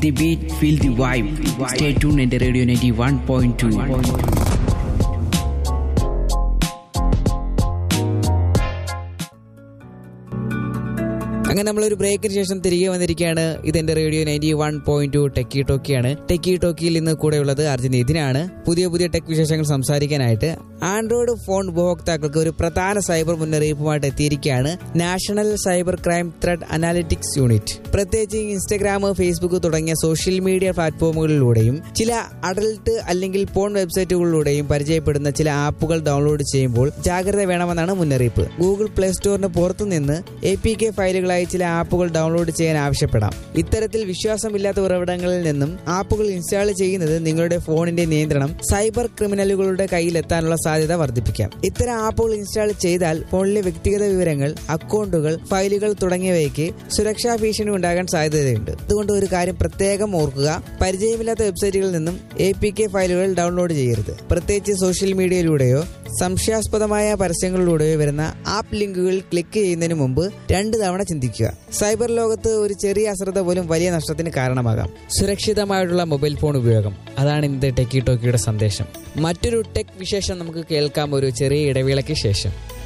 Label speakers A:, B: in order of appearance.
A: The beat, feel the vibe. Stay tuned in the Radio 91.2.
B: അങ്ങനെ നമ്മളൊരു ബ്രേക്കിന് ശേഷം തിരികെ വന്നിരിക്കുകയാണ് ഇതെന്റെ radio ninety one point two techie ടോക്കിയാണ് ടെക്കി ടോക്കിയിൽ ഇന്ന് കൂടെയുള്ളത് അർജുൻ ഇതിനാണ് പുതിയ പുതിയ ടെക് വിശേഷങ്ങൾ സംസാരിക്കാനായിട്ട് ആൻഡ്രോയിഡ് ഫോൺ ഉപഭോക്താക്കൾക്ക് ഒരു പ്രധാന സൈബർ മുന്നറിയിപ്പുമായിട്ട് എത്തിയിരിക്കുകയാണ് national cyber crime threat analytics unit പ്രത്യേകിച്ച് ഇൻസ്റ്റഗ്രാം ഫേസ്ബുക്ക് തുടങ്ങിയ സോഷ്യൽ മീഡിയ പ്ലാറ്റ്ഫോമുകളിലൂടെയും ചില അഡൽട്ട് അല്ലെങ്കിൽ പോൺ വെബ്സൈറ്റുകളിലൂടെയും പരിചയപ്പെടുന്ന ചില ആപ്പുകൾ ഡൗൺലോഡ് ചെയ്യുമ്പോൾ ജാഗ്രത വേണമെന്നാണ് മുന്നറിയിപ്പ് ഗൂഗിൾ പ്ലേ സ്റ്റോറിന് പുറത്തുനിന്ന് എ പി കെ ഫയലുകളായി ചില ആപ്പുകൾ ഡൗൺലോഡ് ചെയ്യാൻ ആവശ്യപ്പെടാം ഇത്തരത്തിൽ വിശ്വാസമില്ലാത്ത ഉറവിടങ്ങളിൽ നിന്നും ആപ്പുകൾ ഇൻസ്റ്റാൾ ചെയ്യുന്നത് നിങ്ങളുടെ ഫോണിന്റെ നിയന്ത്രണം സൈബർ ക്രിമിനലുകളുടെ കയ്യിലെത്താനുള്ള സാധ്യത വർദ്ധിപ്പിക്കാം ഇത്തരം ആപ്പുകൾ ഇൻസ്റ്റാൾ ചെയ്താൽ ഫോണിലെ വ്യക്തിഗത വിവരങ്ങൾ അക്കൗണ്ടുകൾ ഫയലുകൾ തുടങ്ങിയവയ്ക്ക് സുരക്ഷാ ഭീഷണി ഉണ്ടാകാൻ സാധ്യതയുണ്ട് അതുകൊണ്ട് ഒരു കാര്യം പ്രത്യേകം ഓർക്കുക പരിചയമില്ലാത്ത വെബ്സൈറ്റുകളിൽ നിന്നും എ പി കെ ഫയലുകൾ ഡൗൺലോഡ് ചെയ്യരുത് പ്രത്യേകിച്ച് സോഷ്യൽ മീഡിയയിലൂടെയോ സംശയാസ്പദമായ പരസ്യങ്ങളിലൂടെയോ വരുന്ന ആപ്പ് ലിങ്കുകൾ ക്ലിക്ക് ചെയ്യുന്നതിന് മുമ്പ് രണ്ട് തവണ ചിന്തിക്കുക സൈബർ ലോകത്ത് ഒരു ചെറിയ അശ്രദ്ധ പോലും വലിയ നഷ്ടത്തിന് കാരണമാകാം സുരക്ഷിതമായിട്ടുള്ള മൊബൈൽ ഫോൺ ഉപയോഗം അതാണ് ഇന്നത്തെ ടെക്കി ടോക്കിയുടെ സന്ദേശം മറ്റൊരു ടെക് വിശേഷം നമുക്ക് കേൾക്കാം ഒരു ചെറിയ ഇടവേളയ്ക്ക് ശേഷം